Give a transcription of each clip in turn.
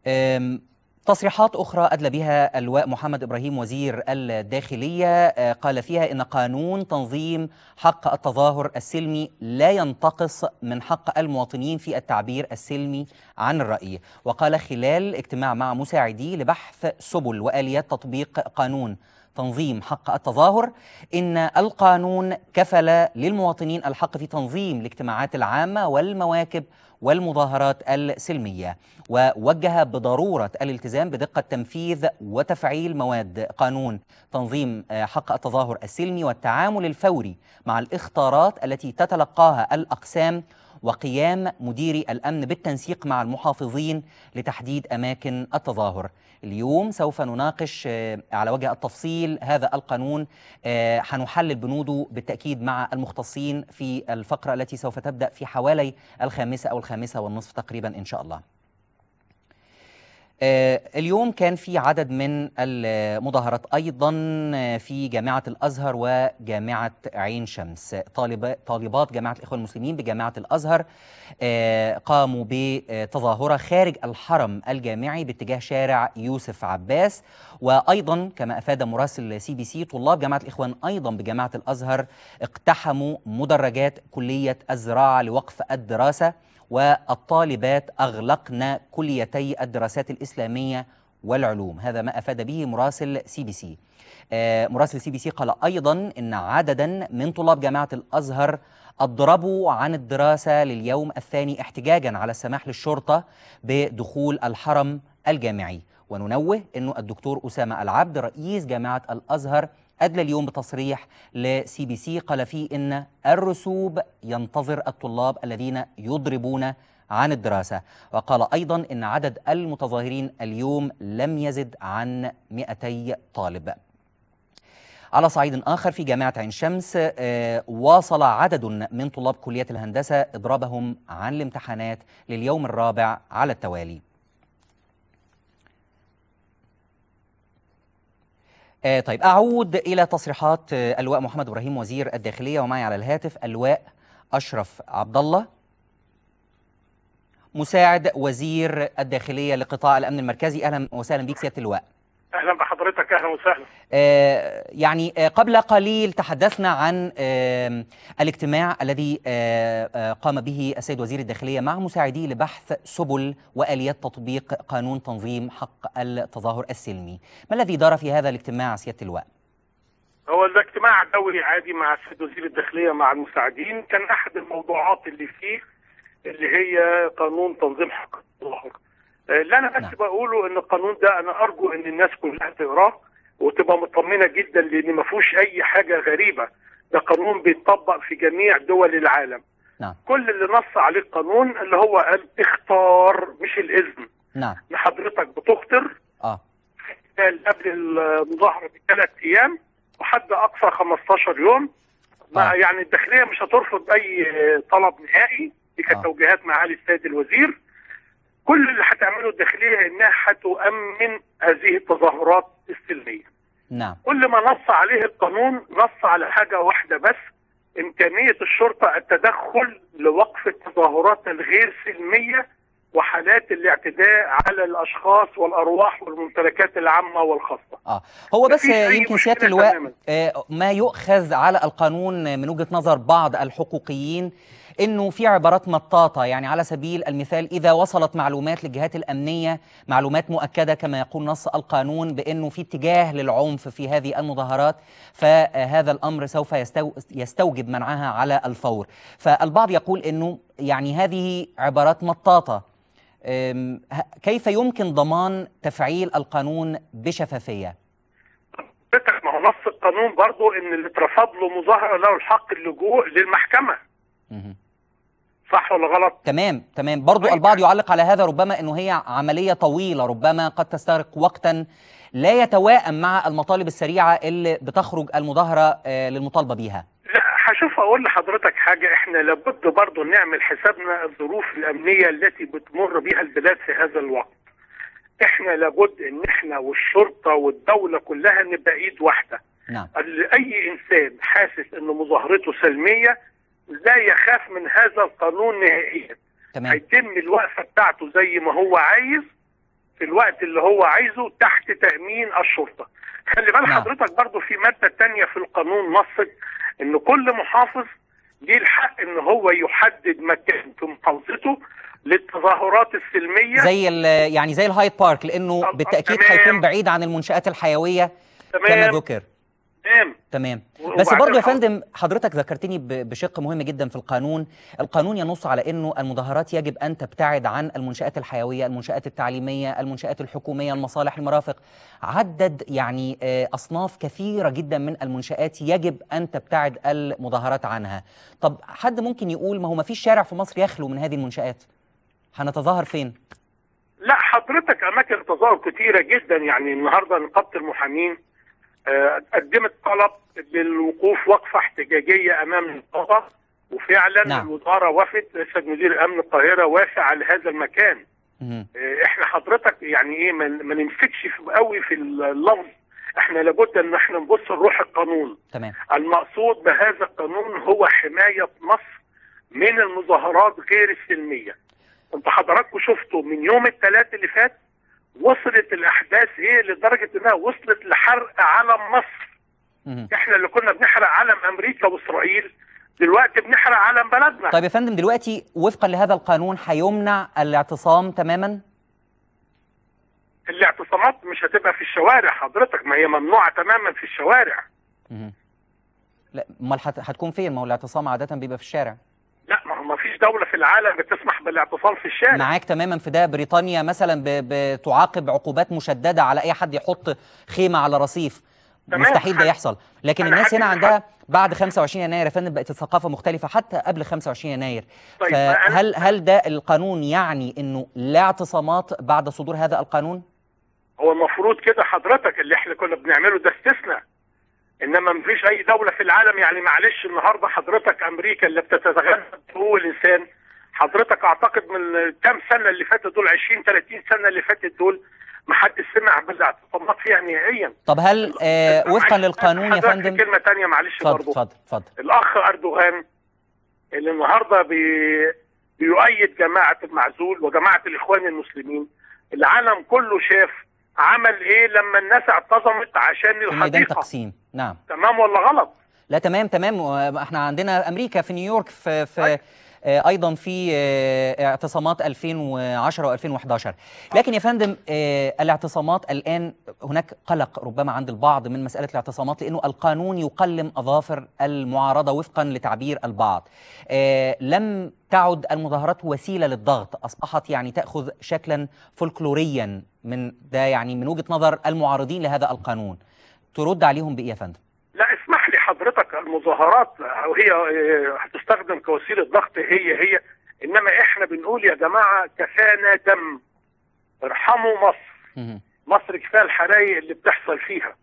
أم، تصريحات أخرى أدلى بها اللواء محمد إبراهيم وزير الداخلية آه، قال فيها إن قانون تنظيم حق التظاهر السلمي لا ينتقص من حق المواطنين في التعبير السلمي عن الرأي وقال خلال اجتماع مع مساعديه لبحث سبل وآليات تطبيق قانون تنظيم حق التظاهر إن القانون كفل للمواطنين الحق في تنظيم الاجتماعات العامة والمواكب والمظاهرات السلمية ووجه بضرورة الالتزام بدقة تنفيذ وتفعيل مواد قانون تنظيم آه، حق التظاهر السلمي والتعامل الفوري مع الاختارات التي تتلقاها الأقسام وقيام مديري الأمن بالتنسيق مع المحافظين لتحديد أماكن التظاهر اليوم سوف نناقش آه، على وجه التفصيل هذا القانون آه، هنحلل بنوده بالتأكيد مع المختصين في الفقرة التي سوف تبدأ في حوالي الخامسة أو الخامسة والنصف تقريبا إن شاء الله آه، اليوم كان في عدد من المظاهرات أيضا آه، في جامعة الأزهر وجامعة عين شمس طالب طالبات جامعة الإخوان المسلمين بجامعة الأزهر آه، قاموا بتظاهرة خارج الحرم الجامعي باتجاه شارع يوسف عباس وأيضا كما أفاد مراسل سي بي سي طلاب جامعة الإخوان أيضا بجامعة الأزهر اقتحموا مدرجات كلية الزراعة لوقف الدراسة والطالبات أغلقن كليتي الدراسات الإسلامية والعلوم هذا ما أفاد به مراسل سي بي سي آه، مراسل سي بي سي قال أيضا أن عددا من طلاب جامعة الأزهر أضربوا عن الدراسة لليوم الثاني احتجاجا على السماح للشرطة بدخول الحرم الجامعي وننوه أنه الدكتور أسامة العبد رئيس جامعة الأزهر أدلى اليوم بتصريح لسي بي سي قال فيه إن الرسوب ينتظر الطلاب الذين يضربون عن الدراسة وقال أيضا إن عدد المتظاهرين اليوم لم يزد عن 200 طالب على صعيد آخر في جامعة عين شمس آه، واصل عدد من طلاب كلية الهندسة إضرابهم عن الامتحانات لليوم الرابع على التوالي آه، طيب أعود إلى تصريحات آه، اللواء محمد إبراهيم وزير الداخلية ومعي على الهاتف اللواء أشرف عبد الله مساعد وزير الداخلية لقطاع الأمن المركزي أهلا وسهلا بك سيادة اللواء اهلا بحضرتك اهلا وسهلا آه، يعني آه، قبل قليل تحدثنا عن آم، الاجتماع الذي آه، آه، قام به السيد وزير الداخلية مع مساعديه لبحث سبل وآليات تطبيق قانون تنظيم حق التظاهر السلمي ما الذي دار في هذا الاجتماع سيادة اللواء؟ هو ده اجتماع دوري عادي مع السيد وزير الداخليه مع المساعدين كان احد الموضوعات اللي فيه اللي هي قانون تنظيم حق التظاهر آه، اللي انا بس نعم. بقوله ان القانون ده انا ارجو ان الناس كلها تقراه وتبقى مطمنه جدا لان ما فيهوش اي حاجه غريبه ده قانون بيتطبق في جميع دول العالم نعم كل اللي نص عليه القانون اللي هو قال اختار مش الاذن نعم حضرتك بتخطر آه قال قبل المظاهره بثلاث ايام وحد اقصى 15 يوم ما آه. يعني الداخليه مش هترفض اي طلب نهائي دي كانت آه. توجيهات معالي السيد الوزير كل اللي هتعمله الداخليه انها هتؤمن هذه التظاهرات السلميه نعم كل ما نص عليه القانون نص على حاجه واحده بس امكانيه الشرطه التدخل لوقف التظاهرات الغير سلميه وحالات الاعتداء على الاشخاص والارواح والممتلكات العامه والخاصه آه هو بس مفيش أي يمكن مشكلة سيادة اللواء تماماً. آه، ما يؤخذ على القانون من وجهة نظر بعض الحقوقيين انه في عبارات مطاطه يعني على سبيل المثال اذا وصلت معلومات للجهات الامنيه معلومات مؤكده كما يقول نص القانون بانه في اتجاه للعنف في هذه المظاهرات فهذا الامر سوف يستو يستوجب منعها على الفور فالبعض يقول انه يعني هذه عبارات مطاطه أم، ه- كيف يمكن ضمان تفعيل القانون بشفافيه حضرتك ما هو نص القانون برضو ان اللي اترفض له مظاهره له الحق اللجوء للمحكمه مهم. صح ولا غلط؟ تمام تمام برضو طيب. البعض يعلق على هذا ربما انه هي عملية طويلة ربما قد تستغرق وقتا لا يتوائم مع المطالب السريعة اللي بتخرج المظاهرة آه، للمطالبة بيها لا هشوف اقول لحضرتك حاجه احنا لابد برضو نعمل حسابنا الظروف الامنيه التي بتمر بها البلاد في هذا الوقت. احنا لابد ان احنا والشرطه والدوله كلها نبقى ايد واحده. نعم اي انسان حاسس ان مظاهرته سلميه لا يخاف من هذا القانون نهائيا. تمام هيتم الوقفه بتاعته زي ما هو عايز في الوقت اللي هو عايزه تحت تامين الشرطه خلي بال نعم. حضرتك برضو في ماده تانية في القانون نصت ان كل محافظ ليه الحق ان هو يحدد مكان في محافظته للتظاهرات السلميه زي ال- يعني زي الهايد بارك لانه آه، بالتاكيد تمام. هيكون بعيد عن المنشات الحيويه كما تمام ذكر تمام تمام و- بس وبعدين برضه يا حض- فندم حضرتك ذكرتني ب- بشق مهم جدا في القانون القانون ينص على انه المظاهرات يجب ان تبتعد عن المنشات الحيويه المنشات التعليميه المنشات الحكوميه المصالح المرافق عدد يعني آه، اصناف كثيره جدا من المنشات يجب ان تبتعد المظاهرات عنها طب حد ممكن يقول ما هو ما فيش شارع في مصر يخلو من هذه المنشات هنتظاهر فين لا حضرتك اماكن تظاهر كتيره جدا يعني النهارده نقابه المحامين آه، قدمت طلب بالوقوف وقفه احتجاجيه امام النقابه وفعلا نعم. الوزاره وافت رئيس مدير امن القاهره وافق على هذا المكان مهم. آه، احنا حضرتك يعني ايه ما ما نمسكش في- قوي في اللفظ احنا لابد ان احنا نبص لروح القانون تمام المقصود بهذا القانون هو حمايه مصر من المظاهرات غير السلميه انت حضراتكم شفتوا من يوم الثلاث اللي فات وصلت الاحداث ايه لدرجه انها وصلت لحرق علم مصر مهم. احنا اللي كنا بنحرق علم امريكا واسرائيل دلوقتي بنحرق علم بلدنا طيب يا فندم دلوقتي وفقا لهذا القانون هيمنع الاعتصام تماما الاعتصامات مش هتبقى في الشوارع حضرتك ما هي ممنوعه تماما في الشوارع مهم. لا امال هت- هتكون فين ما هو الاعتصام عاده بيبقى في الشارع لا ما هو ما فيش دوله في العالم بتسمح بالاعتصام في الشارع معاك تماما في ده بريطانيا مثلا ب- بتعاقب عقوبات مشدده على اي حد يحط خيمه على رصيف تمام. مستحيل ده حد- يحصل لكن أنا الناس هنا حد- عندها بعد 25 يناير يا فندم بقت الثقافه مختلفه حتى قبل 25 يناير طيب، فهل هل ده القانون يعني انه لا اعتصامات بعد صدور هذا القانون هو المفروض كده حضرتك اللي احنا كنا بنعمله ده استثناء انما مفيش اي دوله في العالم يعني معلش النهارده حضرتك امريكا اللي بتتغنى بحقوق الانسان حضرتك اعتقد من كام سنه اللي فاتت دول 20 30 سنه اللي فاتت دول ما حدش سمع بالاعتصامات فيها نهائيا طب هل آه وفقا معلش، للقانون يا حضرتك في فندم كلمه ثانيه معلش اتفضل برضه اتفضل اتفضل الاخ اردوغان اللي النهارده بي بيؤيد جماعه المعزول وجماعه الاخوان المسلمين العالم كله شاف عمل ايه لما الناس اعتصمت عشان في ميدان الحديقه تقسيم نعم تمام ولا غلط لا تمام تمام و- احنا عندنا امريكا في نيويورك في في طيب. آه، ايضا في آه، اعتصامات 2010 و2011 لكن يا فندم آه، الاعتصامات الان هناك قلق ربما عند البعض من مساله الاعتصامات لانه القانون يقلم اظافر المعارضه وفقا لتعبير البعض آه، لم تعد المظاهرات وسيله للضغط اصبحت يعني تاخذ شكلا فولكلوريا من ده يعني من وجهه نظر المعارضين لهذا القانون ترد عليهم بايه يا فندم لا اسمح لي حضرتك المظاهرات وهي آه، هتستخدم كوسيله ضغط هي هي انما احنا بنقول يا جماعه كفانا دم ارحموا مصر مهم. مصر كفايه الحرايق اللي بتحصل فيها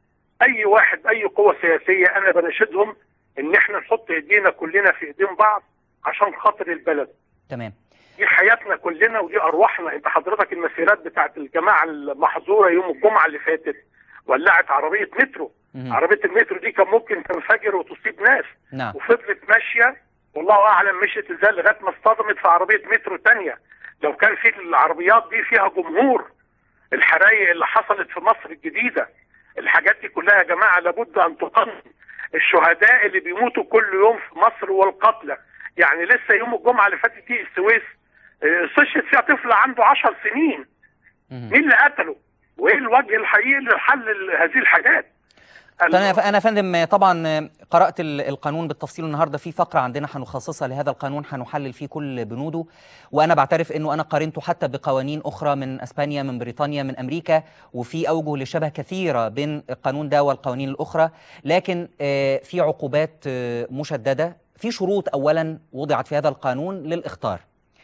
اي واحد اي قوه سياسيه انا بناشدهم ان احنا نحط ايدينا كلنا في ايدين بعض عشان خاطر البلد تمام دي حياتنا كلنا ودي ارواحنا انت حضرتك المسيرات بتاعت الجماعه المحظوره يوم الجمعه اللي فاتت ولعت عربيه مترو مهم. عربيه المترو دي كان ممكن تنفجر وتصيب ناس نعم وفضلت ماشيه والله اعلم مشيت ازاي لغايه ما اصطدمت في عربيه مترو تانية لو كان في العربيات دي فيها جمهور الحرايق اللي حصلت في مصر الجديده الحاجات دي كلها يا جماعه لابد ان تقنن الشهداء اللي بيموتوا كل يوم في مصر والقتلى يعني لسه يوم الجمعه اللي فاتت دي السويس آه، استشهد فيها طفل عنده 10 سنين مهم. مين اللي قتله؟ وايه الوجه الحقيقي لحل ال- هذه الحاجات؟ طيب انا انا يا فندم طبعا قرات ال- القانون بالتفصيل النهارده في فقره عندنا هنخصصها لهذا القانون هنحلل فيه كل بنوده وانا بعترف انه انا قارنته حتى بقوانين اخرى من اسبانيا من بريطانيا من امريكا وفي اوجه لشبه كثيره بين القانون ده والقوانين الاخرى لكن آه، في عقوبات آه، مشدده في شروط اولا وضعت في هذا القانون للاخطار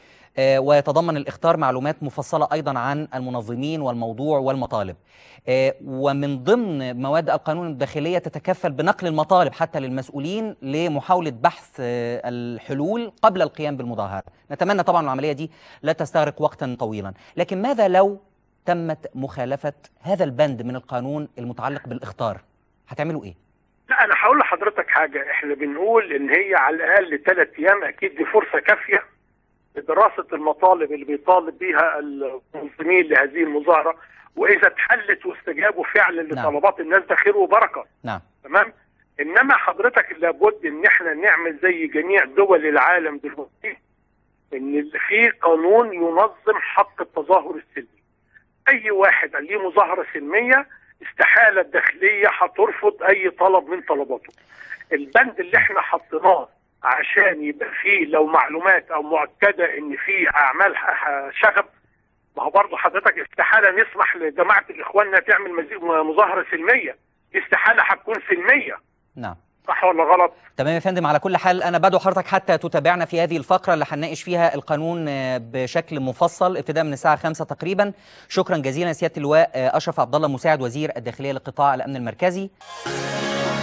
آه، ويتضمن الاخطار معلومات مفصله ايضا عن المنظمين والموضوع والمطالب آه، ومن ضمن مواد القانون الداخليه تتكفل بنقل المطالب حتى للمسؤولين لمحاوله بحث آه، الحلول قبل القيام بالمظاهره نتمنى طبعا العمليه دي لا تستغرق وقتا طويلا لكن ماذا لو تمت مخالفه هذا البند من القانون المتعلق بالاخطار هتعملوا ايه لا انا هقول لحضرتك حاجه احنا بنقول ان هي على الاقل ثلاث ايام اكيد دي فرصه كافيه بدراسه المطالب اللي بيطالب بها المنظمين لهذه المظاهره واذا اتحلت واستجابوا فعلا نعم. لطلبات الناس ده خير وبركه نعم تمام انما حضرتك لابد ان احنا نعمل زي جميع دول العالم دلوقتي ان في قانون ينظم حق التظاهر السلمي اي واحد ليه مظاهره سلميه استحاله الداخليه هترفض اي طلب من طلباته البند اللي احنا حطيناه عشان يبقى فيه لو معلومات او مؤكده ان في اعمال ح- شغب ما هو برضه حضرتك استحاله نسمح لجماعه الاخوان انها تعمل مزيد مظاهره سلميه استحاله هتكون سلميه نعم صح ولا غلط؟ تمام يا فندم على كل حال انا بدعو حضرتك حتى تتابعنا في هذه الفقره اللي هنناقش فيها القانون آه، بشكل مفصل ابتداء من الساعه 5 تقريبا شكرا جزيلا سياده اللواء آه، اشرف عبد الله مساعد وزير الداخليه لقطاع الامن المركزي